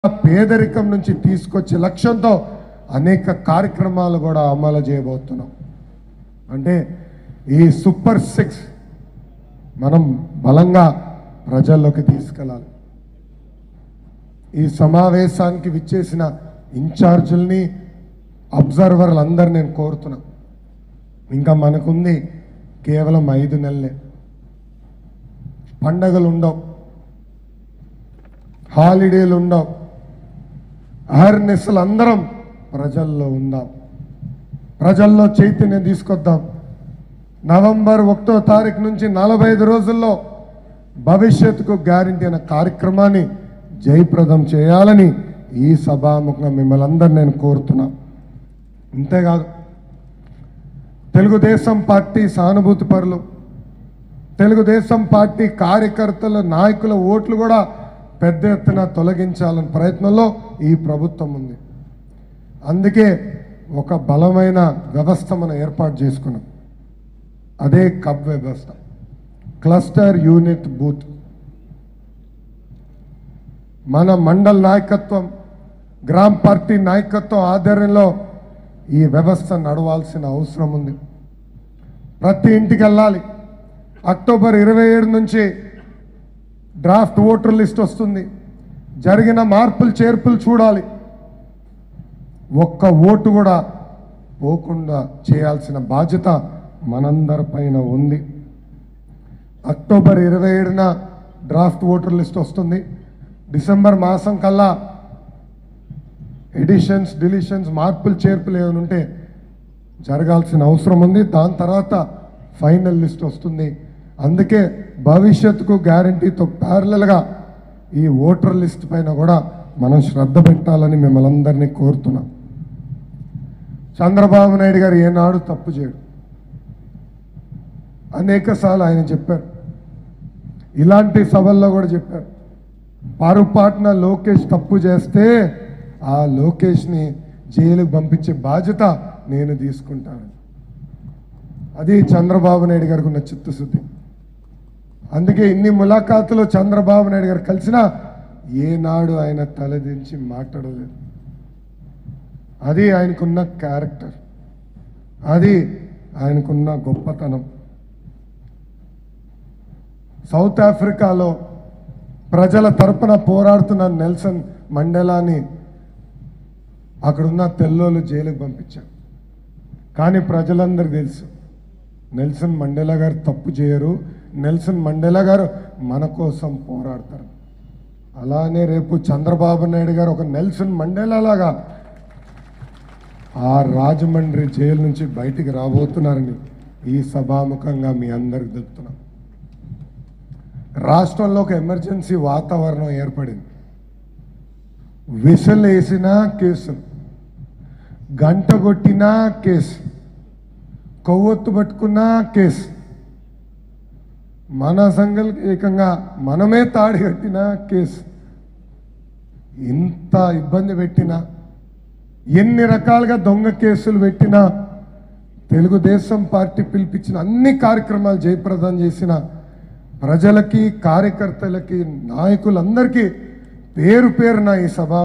పేదరికం నుంచి తీసుకొచ్చే లక్ష్యంతో అనేక కార్యక్రమాలు కూడా అమలు చేయబోతున్నాం అంటే ఈ సూపర్ సిక్స్ మనం బలంగా ప్రజల్లోకి తీసుకెళ్ళాలి ఈ సమావేశానికి విచ్చేసిన ఇన్ఛార్జుల్ని అబ్జర్వర్లు అందరు నేను కోరుతున్నా ఇంకా మనకుంది కేవలం ఐదు నెలలే పండగలు ఉండవు హాలిడేలు ఉండవు అహర్నిశలు అందరం ప్రజల్లో ఉందాం ప్రజల్లో చైతన్యం తీసుకొద్దాం నవంబర్ ఒకటో తారీఖు నుంచి నలభై ఐదు రోజుల్లో భవిష్యత్తుకు గ్యారంటీ అనే కార్యక్రమాన్ని జయప్రదం చేయాలని ఈ సభాముఖంగా మిమ్మల్ని అందరు నేను కోరుతున్నా ఇంతేకాదు తెలుగుదేశం పార్టీ సానుభూతి పరులు తెలుగుదేశం పార్టీ కార్యకర్తల నాయకుల ఓట్లు కూడా పెద్ద ఎత్తున తొలగించాలని ప్రయత్నంలో ఈ ప్రభుత్వం ఉంది అందుకే ఒక బలమైన వ్యవస్థ మనం ఏర్పాటు చేసుకున్నాం అదే కబ్ వ్యవస్థ క్లస్టర్ యూనిట్ బూత్ మన మండల్ నాయకత్వం గ్రామ పార్టీ నాయకత్వం ఆధ్వర్యంలో ఈ వ్యవస్థ నడవాల్సిన అవసరం ఉంది ప్రతి ఇంటికి వెళ్ళాలి అక్టోబర్ ఇరవై ఏడు నుంచి డ్రాఫ్ట్ ఓటర్ లిస్ట్ వస్తుంది జరిగిన మార్పులు చేర్పులు చూడాలి ఒక్క ఓటు కూడా పోకుండా చేయాల్సిన బాధ్యత మనందరిపైన ఉంది అక్టోబర్ ఇరవై ఏడున డ్రాఫ్ట్ ఓటర్ లిస్ట్ వస్తుంది డిసెంబర్ మాసం కల్లా ఎడిషన్స్ డిలీషన్స్ మార్పులు చేర్పులు ఏమైనా ఉంటే జరగాల్సిన అవసరం ఉంది దాని తర్వాత ఫైనల్ లిస్ట్ వస్తుంది అందుకే భవిష్యత్తుకు గ్యారంటీతో ప్యారలల్గా ఈ ఓటర్ లిస్ట్ పైన కూడా మనం శ్రద్ధ పెట్టాలని మిమ్మల్ని అందరినీ కోరుతున్నాం చంద్రబాబు నాయుడు గారు ఏనాడు తప్పు చేయడు అనేక సార్లు ఆయన చెప్పారు ఇలాంటి సభల్లో కూడా చెప్పారు పొరపాటున లోకేష్ తప్పు చేస్తే ఆ లోకేష్ని జైలుకు పంపించే బాధ్యత నేను తీసుకుంటాను అది చంద్రబాబు నాయుడు గారికి ఉన్న చిత్తశుద్ధి అందుకే ఇన్ని ములాఖాతులు చంద్రబాబు నాయుడు గారు కలిసినా ఏనాడు ఆయన తలదించి మాట్లాడలేదు అది ఆయనకున్న క్యారెక్టర్ అది ఆయనకున్న గొప్పతనం సౌత్ ఆఫ్రికాలో ప్రజల తరపున పోరాడుతున్న నెల్సన్ మండేలాని అక్కడున్న తెల్లోళ్ళు జైలుకు పంపించారు కానీ ప్రజలందరికీ తెలుసు నెల్సన్ మండేలా గారు తప్పు చేయరు నెల్సన్ మండేలా గారు మన కోసం పోరాడతారు అలానే రేపు చంద్రబాబు నాయుడు గారు ఒక నెల్సన్ మండేలా లాగా ఆ రాజమండ్రి జైలు నుంచి బయటికి రాబోతున్నారని ఈ సభాముఖంగా మీ అందరికి తెలుపుతున్నాం రాష్ట్రంలో ఒక ఎమర్జెన్సీ వాతావరణం ఏర్పడింది విసలు వేసినా కేసులు గంట కొట్టినా కేసు కొవ్వొత్తు పట్టుకున్నా కేసు మన సంఘాలకి ఏకంగా మనమే తాడి కట్టినా కేసు ఇంత ఇబ్బంది పెట్టినా ఎన్ని రకాలుగా దొంగ కేసులు పెట్టినా తెలుగుదేశం పార్టీ పిలిపించిన అన్ని కార్యక్రమాలు జయప్రదం చేసిన ప్రజలకి కార్యకర్తలకి నాయకులందరికీ పేరు పేరున ఈ సభ